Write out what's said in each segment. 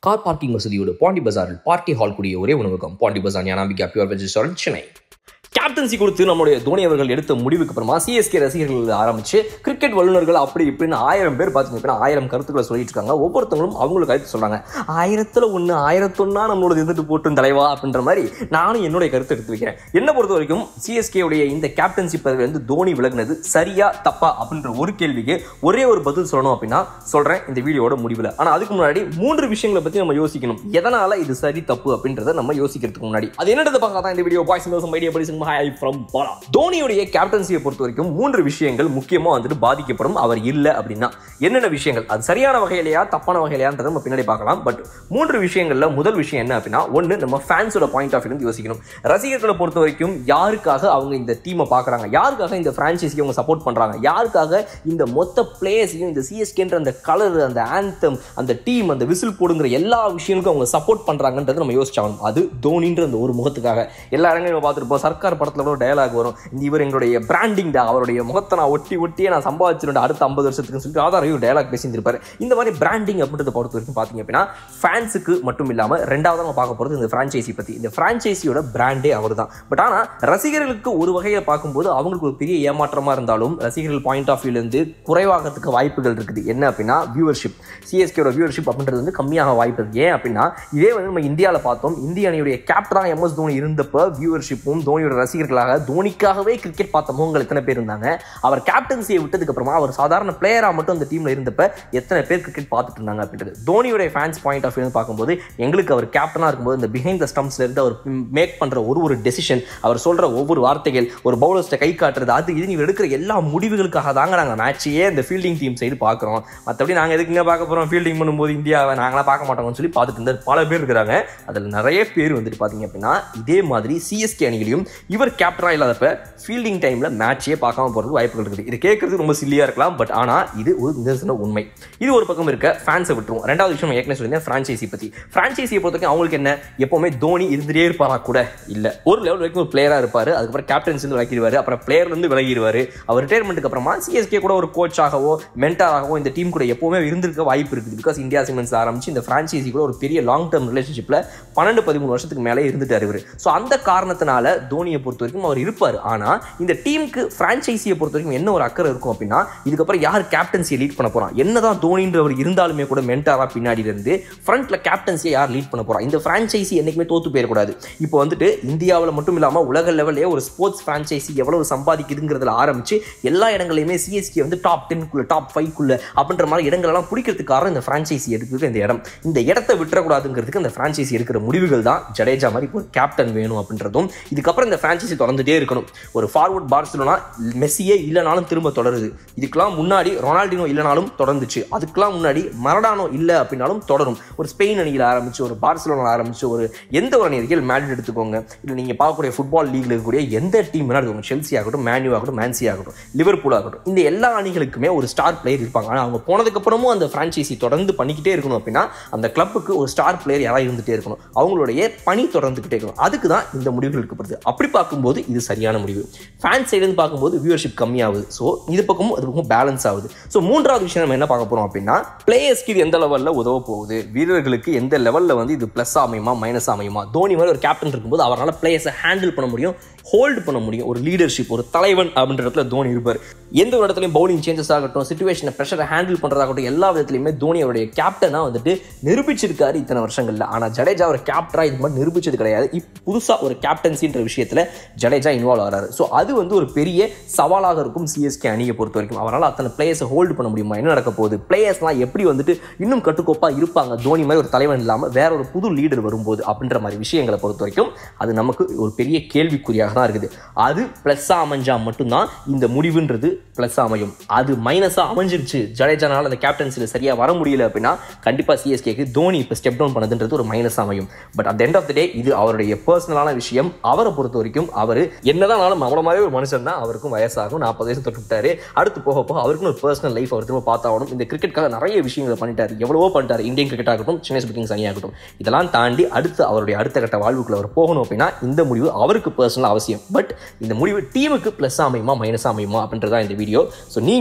car parking வசதியோடு பாண்டி பஜாரில் party hall கூடிய ஒரே உணவகம் Pondy Bazaar Gnanambika pure veg restaurant Chennai captaincy கொடுத்து நம்மளுடைய தோனி அவர்கள் எடுத்த முடிவுக்கு அப்புறமா சிஎஸ்கே ரசிகர்கள் ஆரம்பிச்சு கிரிக்கெட் வல்லுநர்கள் அப்படி இப்படின்னு ஆயிரம் பேர் பார்த்தீங்க அப்படின்னா ஆயிரம் கருத்துக்களை சொல்லிட்டு இருக்காங்க ஒவ்வொருத்தவங்களும் அவங்களுக்கு கருத்து சொல்றாங்க ஆயிரத்துல ஒன்று ஆயிரத்தொன்னா நம்மளோட இருந்துட்டு போட்டும் தலைவா அப்படின்ற மாதிரி நானும் என்னுடைய கருத்து எடுத்து வைக்கிறேன் என்ன பொறுத்த வரைக்கும் சிஎஸ்கே உடைய இந்த கேப்டன்சி பதவி வந்து தோனி விலகுனது சரியா தப்பா அப்படின்ற ஒரு கேள்விக்கு ஒரே ஒரு பதில் சொல்லணும் அப்படின்னா சொல்றேன் இந்த வீடியோட முடிவில் ஆனா அதுக்கு முன்னாடி மூன்று விஷயங்களை பத்தி நம்ம யோசிக்கணும் எதனால இது சரி தப்பு அப்படின்றத நம்ம யோசிக்கிறதுக்கு முன்னாடி அது என்னன்றத பார்க்க தான் இந்த வீடியோ பாய்ஸ் மெல்சம் ஐடியா படிச்சு ஹாய் ஃப்ரம் பாலா தோனியுடைய கேப்டன்சியை பொறுத்த வரைக்கும் மூன்று விஷயங்கள் முக்கியமா வந்துட்டு பாதிக்கப்படும் அவர் இல்லை அப்படின்னா என்னென்ன விஷயங்கள் அது சரியான வகையிலையா தப்பான வகையிலையான்றதை நம்ம பின்னாடி பார்க்கலாம் பட் மூன்று விஷயங்கள்ல முதல் விஷயம் என்ன அப்படின்னா ஒன்று நம்ம ஃபேன்ஸோட பாயிண்ட் ஆஃப் இருந்து யோசிக்கணும் ரசிகர்களை பொறுத்த வரைக்கும் யாருக்காக அவங்க இந்த டீமை பார்க்குறாங்க யாருக்காக இந்த ஃப்ரான்ச்சைஸி அவங்க சப்போர்ட் பண்ணுறாங்க யாருக்காக இந்த மொத்த பிளேயர்ஸையும் இந்த சிஎஸ்கேன்ற அந்த கலர் அந்த ஆந்தம் அந்த டீம் அந்த விசில் போடுங்கிற எல்லா விஷயங்களுக்கும் அவங்க சப்போர்ட் பண்ணுறாங்கன்றது நம்ம யோசிச்சாகணும் அது தோனின்ற அந்த ஒரு முகத்துக்காக எல்லா இடங்களையும் நம்ம பார்த்துருப்போம் சர்க்கார் படத்தில் கூட டயலாக் வரும் இந்த இவர் எங்களுடைய பிராண்டிங் டா அவருடைய முகத்தை நான் ஒட்டி ஒட்டியே நான் சம்பாதிச்சிருந்தேன் அடுத்த ஐம்பது வருஷத்துக்கு சொல்லிட்டு ஆதாரம் டயலாக் பேசியிருப்பாரு இந்த மாதிரி பிராண்டிங் அப்படின்றத பொறுத்த வரைக்கும் பார்த்தீங்க அப்படின்னா ஃபேன்ஸுக்கு மட்டும் இல்லாமல் ரெண்டாவது நம்ம பார்க்க போகிறது இந்த ஃப்ரான்ச்சைசி பற்றி இந்த ஃப்ரான்ச்சைசியோட பிராண்டே அவர் தான் பட் ஆனால் ரசிகர்களுக்கு ஒரு வகையில் பார்க்கும்போது அவங்களுக்கு ஒரு பெரிய ஏமாற்றமாக இருந்தாலும் ரசிகர்கள் பாயிண்ட் ஆஃப் வியூலேருந்து குறைவாகிறதுக்கு வாய்ப்புகள் இருக்குது என்ன அப்படின்னா வியூவர்ஷிப் சிஎஸ்கேயோட வியூவர்ஷிப் அப்படின்றது வந்து கம்மியாக வாய்ப்பு இருக்கு ஏன் அப்படின்னா இதே வந்து நம்ம இந்தியாவில் பார்த்தோம் இந்திய அணியுடைய கேப்டனாக எம்எஸ் தோனி இருந்தப்போ வியூவர்ஷிப்பும் தோனியோட ரசிகர்களாக தோனிக்காகவே கிரிக்கெட் பார்த்த முகங்கள் எத்தனை பேர் இருந்தாங்க அவர் கேப்டன்சியை விட்டதுக்கு அப்புறமா அவர் சாதாரண பிளேயராக மட்டும் அந்த டீமில் இருந்தப்ப எத்தனை பேர் கிரிக்கெட் பார்த்துட்டு இருந்தாங்க அப்படின்றது தோனியோட ஃபேன்ஸ் பாயிண்ட் ஆஃப் வியூ பார்க்கும்போது எங்களுக்கு அவர் கேப்டனாக இருக்கும்போது இந்த பிஹைண்ட் த ஸ்டம்ப்ஸ்ல இருந்து அவர் மேக் பண்ணுற ஒரு ஒரு டெசிஷன் அவர் சொல்கிற ஒவ்வொரு வார்த்தைகள் ஒரு பவுலர்ஸ்ட்டை கை காட்டுறது அது இது நீங்கள் எடுக்கிற எல்லா முடிவுகளுக்காக தாங்க நாங்கள் மேட்சையே இந்த ஃபீல்டிங் டீம் சைடு பார்க்குறோம் மற்றபடி நாங்கள் எதுக்குங்க பார்க்க போகிறோம் ஃபீல்டிங் பண்ணும்போது இந்தியாவை நாங்களாம் பார்க்க மாட்டோம்னு சொல்லி பார்த்துட்டு இருந்தார் பல பேர் இருக்கிறாங்க அதில் நிறைய பேர் வந்துட்டு பார்த்தீங்க அப்படின்னா இதே மாதிரி சிஎஸ்கே அணிகளையும் இவர் கேப்டனாக இல்லாதப்ப ஃபீல்டிங் டைமில் மேட்சே பார்க்காம போகிறதுக்கு வாய்ப்புகள் இருக்குது இது கேட்கறது ரொம்ப சில்லியாக இருக்கலாம் பட் ஆனால் இது ஒரு நிதர்சன உண்மை இது ஒரு பக்கம் இருக்க ஃபேன்ஸை விட்டுருவோம் ரெண்டாவது விஷயம் நான் ஏற்கனவே சொல்லியிருந்தேன் ஃப்ரான்ச்சைசி பற்றி ஃப்ரான்ச்சைசியை பொறுத்த வரைக்கும் அவங்களுக்கு என்ன எப்போவுமே தோனி இருந்துட்டே இருப்பாரா கூட இல்லை ஒரு லெவல் வரைக்கும் ஒரு பிளேயராக இருப்பார் அதுக்கப்புறம் கேப்டன்ஸ் விலகிடுவார் அப்புறம் பிளேயர்லேருந்து விலகிடுவார் அவர் ரிட்டையர்மெண்ட்டுக்கு அப்புறமா சிஎஸ்கே கூட ஒரு கோச்சாகவோ மென்டாராகவோ இந்த டீம் கூட எப்போவுமே இருந்திருக்க வாய்ப்பு இருக்குது பிகாஸ் இந்தியா சிமெண்ட்ஸ் ஆரம்பிச்சு இந்த ஃப்ரான்ச்சைசி கூட ஒரு பெரிய லாங் டேர்ம் ரிலேஷன்ஷிப்பில் பன்னெண்டு பதிமூணு வருஷத்துக்கு மேலே இருந்துட்டார் இவர் ஸோ அந்த காரணத்தினால தோனியை பொறுத்த வரைக்கும் அவர் இருப்பார் ஆனால் இந்த டீமுக்கு ஃப்ரான்ச்சைசியை பொறுத்த வரைக்கும் என்ன ஒரு அக்கறை இருக்கும் அப்படின்னா இதுக்கப்புறம் யார் கேப்டன்சியை லீட் பண்ண போகிறான் என்னதான் தோனின்றவர் இருந்தாலுமே கூட மென்டாரா பின்னாடி இருந்து ஃப்ரண்ட்ல கேப்டன்சியை யார் லீட் பண்ண போகிறா இந்த ஃப்ரான்ச்சைசி என்றைக்குமே தோத்து போயிடக்கூடாது இப்போ வந்துட்டு இந்தியாவில் மட்டும் இல்லாமல் உலக லெவல்லே ஒரு ஸ்போர்ட்ஸ் ஃப்ரான்ச்சைசி எவ்வளவு சம்பாதிக்குதுங்கிறதுல ஆரம்பிச்சு எல்லா இடங்களையுமே சிஎஸ்கே வந்து டாப் டென்க்குள்ள டாப் ஃபைவ்க்குள்ள அப்படின்ற மாதிரி இடங்களெல்லாம் பிடிக்கிறதுக்கு காரணம் இந்த ஃப்ரான்ச்சைசி எடுக்கிறது இந்த இடம் இந்த இடத்த விட்டுறக்கூடாதுங்கிறதுக்கு இந்த ஃப்ரான்ச்சைசி இருக்கிற முடிவுகள் தான் ஜடேஜா மாதிரி இப்போ ஒரு கேப்டன் வேணும் அப்படின்றதும் இதுக்கப்புறம் இந்த ஃப்ரான்ச்சைசி தொடர்ந்துட்டே இருக்கணும் ஒரு ஃபார்வர்ட் பார்சலோனா மெஸ்ஸியே இல்லைனாலும் திரும்ப தொடருது இதுக்கெல்லாம் முன்னாடி ரொனால்டினோ இல்லைனாலும் தொடர்ந்துச்சு அதுக்கெல்லாம் முன்னாடி மரடானோ இல்லை அப்படின்னாலும் தொடரும் ஒரு ஸ்பெயின் அணியில் ஆரம்பிச்சு ஒரு பார்சலோனா ஆரம்பிச்சு ஒரு எந்த ஒரு அணி இருக்கீங்க மேட்ரிட் எடுத்துக்கோங்க இல்லை நீங்கள் பார்க்கக்கூடிய ஃபுட்பால் லீக்ல இருக்கக்கூடிய எந்த டீம் வேணா எடுத்துக்கோங்க செல்சி ஆகட்டும் மேன்யூ ஆகட்டும் மேன்சி ஆகட்டும் லிவர்பூல் ஆகட்டும் இந்த எல்லா அணிகளுக்குமே ஒரு ஸ்டார் பிளேயர் இருப்பாங்க ஆனால் அவங்க போனதுக்கப்புறமும் அந்த ஃப்ரான்ச்சைசி தொடர்ந்து பண்ணிக்கிட்டே இருக்கணும் அப்படின்னா அந்த கிளப்புக்கு ஒரு ஸ்டார் பிளேயர் யாராவது இருந்துகிட்டே இருக்கணும் அவங்களுடைய பணி தொடர்ந்துகிட்டே இருக்கணும் அதுக்கு தான் இந்த முடிவுகள் எடுக்கப்படுது அப்படி பார்க்கும்போது இது சரியான முடிவு ஃபேன் சைடுன்னு பார்க்கும்போது வியூவர்ஷிப் கம்மியாகுது ஸோ இது பக்கமும் அது பக்கமும் பேலன்ஸ் ஆகுது ஸோ மூன்றாவது விஷயம் நம்ம என்ன பார்க்க போகிறோம் அப்படின்னா பிளேயர்ஸ்க்கு இது எந்த லெவலில் உதவ போகுது வீரர்களுக்கு எந்த லெவலில் வந்து இது ப்ளஸ் அமையுமா மைனஸ் அமையுமா தோனி மாதிரி ஒரு கேப்டன் இருக்கும்போது அவரால் பிளேயர்ஸை ஹேண்டில் பண்ண முடியும் ஹோல்டு பண்ண முடியும் ஒரு லீடர்ஷிப் ஒரு தலைவன் அப்படின்ற இடத்துல தோனி இருப்பார் எந்த ஒரு இடத்துலையும் பவுலிங் சேஞ்சஸ் ஆகட்டும் சுச்சுவேஷனை ப்ரெஷரை ஹேண்டில் பண்ணுறதாகட்டும் எல்லா விதத்துலையுமே தோனி அவருடைய கேப்டனாக வந்துட்டு நிரூபிச்சிருக்காரு இத்தனை வருஷங்களில் ஆனால் ஜடேஜா ஒரு கேப்டனாக இது மாதிரி நிரூபிச்சது கிடையாது இப்போ புதுசாக ஒரு கேப்டன்சின்ற விஷயத்தில் ஜடேஜா இன்வால்வ் ஆகிறாரு ஸோ அது வந்து ஒரு பெரிய சவாலாக இருக்கும் சிஎஸ்கே அணியை பொறுத்த வரைக்கும் அவரால் அத்தனை பிளேயர்ஸை ஹோல்டு பண்ண முடியுமா என்ன நடக்க போகுது பிளேயர்ஸ்லாம் எப்படி வந்துட்டு இன்னும் கட்டுக்கோப்பாக இருப்பாங்க தோனி மாதிரி ஒரு தலைவன் இல்லாமல் வேற ஒரு புது லீடர் வரும்போது அப்படின்ற மாதிரி விஷயங்களை பொறுத்த வரைக்கும் அது நமக்கு ஒரு பெரிய கேள்விக்குறியாக தான் இருக்குது அது ப்ளஸ்ஸாக அமைஞ்சா மட்டும்தான் இந்த முடிவுன்றது ப்ளஸ்ஸாக அமையும் அது மைனஸாக அமைஞ்சிருச்சு ஜடேஜானால அந்த கேப்டன்சியில் சரியாக வர முடியல அப்படின்னா கண்டிப்பாக சிஎஸ்கேக்கு தோனி இப்போ ஸ்டெப் டவுன் பண்ணதுன்றது ஒரு மைனஸ் அமையும் but at end of the day இது அவருடைய பர்சனலான விஷயம் அவரை பொறுத்த வரைக்கும் அவர் என்னதான் அவள மாதிரி ஒரு மனுஷன் தான் அவருக்கும் வயசாகும் நாற்பது வயசு தொட்டு விட்டாரு அடுத்து போக போக அவருக்கும் ஒரு பர்சனல் லைஃப் அவர் திரும்ப பார்த்தாகணும் இந்த கிரிக்கெட்காக நிறைய விஷயங்களை பண்ணிட்டாரு எவ்வளவோ பண்ணிட்டாரு இந்தியன் கிரிக்கெட் ஆகட்டும் சென்னை சூப்பர் கிங்ஸ் அணியாகட்டும் இதெல்லாம் தாண்டி அடுத்து அவருடைய அடுத்த கட்ட வாழ்வுக்குள்ள அவர் போகணும் அப்படின்னா இந்த முடிவு அவருக்கு பர்சனல் அவசியம் பட் இந்த முடிவு டீமுக்கு ப்ளஸ் அமையுமா மைனஸ் அமையுமா அப்படின்றதா இந்த வீடியோ ஸோ நீங்கள்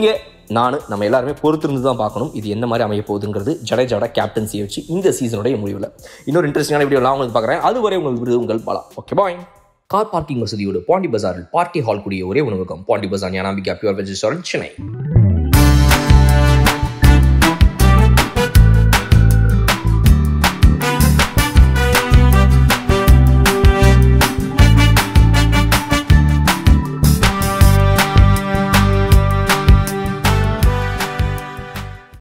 நான் நம்ம எல்லாருமே பொறுத்திருந்து தான் பார்க்கணும் இது எந்த மாதிரி அமைய போகுதுங்கிறது ஜடேஜாவோட கேப்டன்சியை வச்சு இந்த சீசனுடைய முடிவில் இன்னொரு இன்ட்ரெஸ்டிங்கான வீடியோலாம் உங்களுக்கு பார்க்குறேன் அதுவரை உங்களுக்கு விருது உங்கள் Bala okay bye car parking வசதியோடு பாண்டி பஜாரில் பார்ட்டி ஹால் கூடிய ஒரே உணவகம் Pondy Bazaar Gnanambika pure veg restaurant Chennai